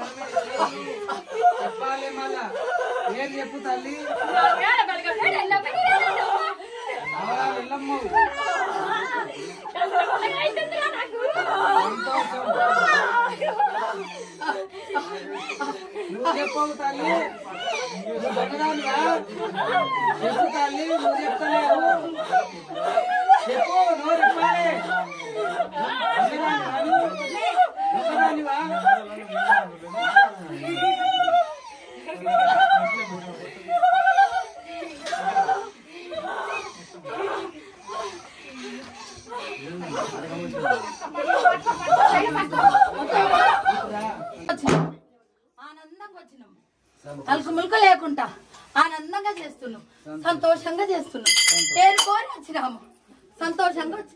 చెప్పాలి మళ్ళా పేరు చెప్పు తల్లి అవరా వెళ్ళమ్మ సంతోషం నువ్వు చెప్పవు తల్లి నువ్వు దొంగదానివా చెప్పు తల్లి నువ్వు చెప్తలేవు చెప్పు నోరు ఇప్పాలి దొంగదానివా నువ్వు? దొంగదానివా వచ్చినాం. ఆనందంగా వచ్చినాం తలుకు ములుకు లేకుండా ఆనందంగా చేస్తున్నాం సంతోషంగా చేస్తున్నాం పేరు కోరి వచ్చినాము సంతోషంగా వచ్చినాం